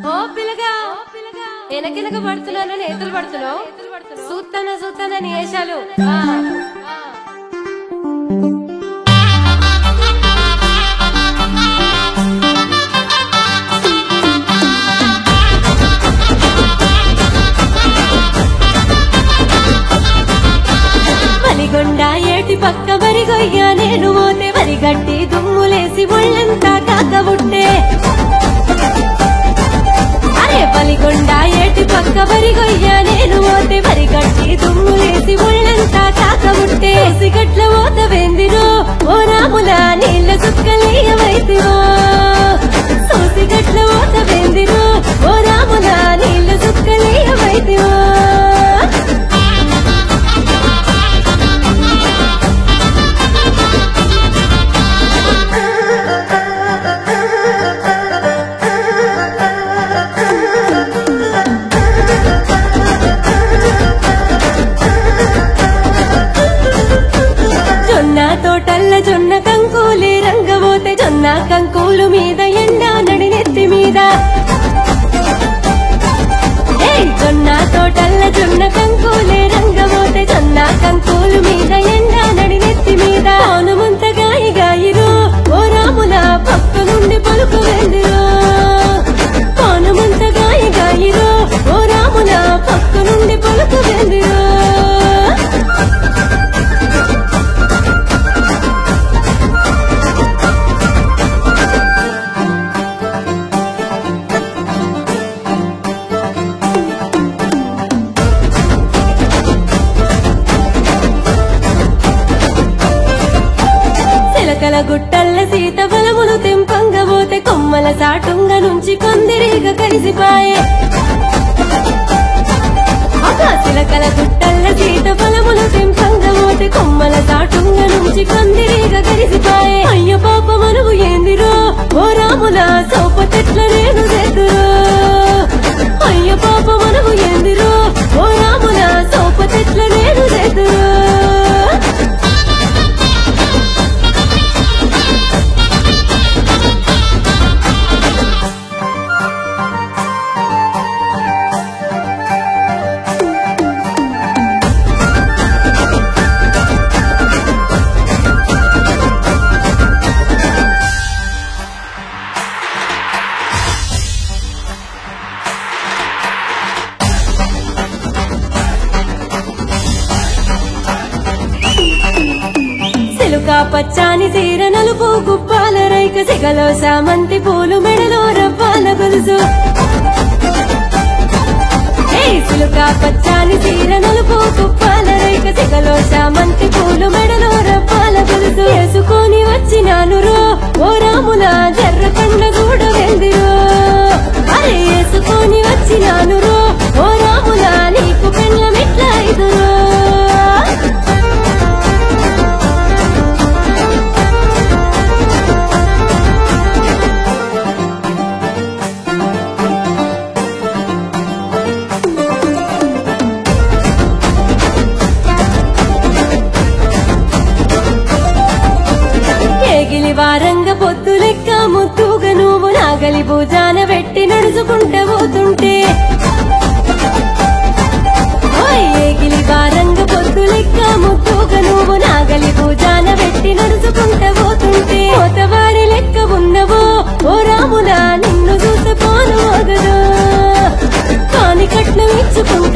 ఓ పిల్లగా వెనకెనక పడుతున్నాను నేతలు పడుతున్నావు సూత్తన సూత్తన నీ వేషాలు ఆ, ఆ. వలిగొండ ఏటి పక్క వరిగొయ్య నేను పోతే వరిగట్టి దుమ్ములేసి ఒళ్ళంతా కాకబుట్టే అరే బలిగొండ ఏటి పక్క వరిగొయ్య నేను పోతే వరిగట్టి దుమ్ములేసి ఒళ్ళంతా కాకబుట్టే సిగట్ల ఓత వెందిరో ఓ రాముల నీళ్ళ సుక్కలీయవైతివో సోసిగట్ల ఓత వెందిరో ఓ రాముల నీళ్ళ సుక్కలీయవైతివో జొన్న తోటల్ల జొన్న కంకులే రంగబోతే జొన్న కంకులు మీద ఎండ నడి నెత్తి మీద ఏయ్ జొన్న తోటల్ల జొన్న కంకులే రంగబోతే జొన్న కంకులు మీద ఎండ నడి నెత్తి మీద అవును ముంత గాయి గాయిరు ఓ రాముల పక్క నుండి పలుకు వెందిరో అవును ముంత గాయి గాయిరు ఓ రాముల పక్క నుండి పలుకు వెందిరో చిలకల గుట్టల్ల సీత బలములు తెంపంగబోతే కొమ్మల సాటుంగ నుంచి కొందిరిగ కలిసిపాయే ఒక చిలకల గుట్టల్ల సీత బలములు తెంపంగబోతే కొమ్మల సాటుంగ నుంచి కొందిరిగ కలిసిపాయే అయ్య పాప మనుగు ఏందిరో ఓ రాముల సోప చెట్ల నేను చేతురో అయ్య పాప మనుగు ఏందిరో ఓ రాముల సోప చెట్ల నేను చేతురో సిలుక పచ్చాని సీర నలుపు గుప్పాల రైక సిగలో సామంతి పూలు మెడలో రవ్వాల గొలుసు ఏయ్ సిలుక పచ్చాని సీర నలుపు గుప్పాల రైక సిగలో సామంతి పూలు మెడలో రవ్వాల గొలుసు వేసుకొని వచ్చినాను రో ఓ రాముల జర్ర పండ్ల చూడ వెందిరో అరే వేసుకొని వచ్చినాను రో ఓ రాముల నీకు పెళ్ళ మిట్ల ఐదురో ఏగిలి వారంగ పొద్దు లెక్క ముద్దుగా నువ్వు నాగలి భుజాన పెట్టి నడుచుకుంట పోతుంటే ఓయ్ ఏగిలి వారంగ పొద్దు లెక్క ముద్దుగా నువ్వు నాగలి భుజాన పెట్టి నడుచుకుంట పోతుంటే కోతవాడి లెక్క ఉన్నవో ఓ రాములా నిన్ను చూసుకోను మగదు కాని కట్నం ఇచ్చుకుంటే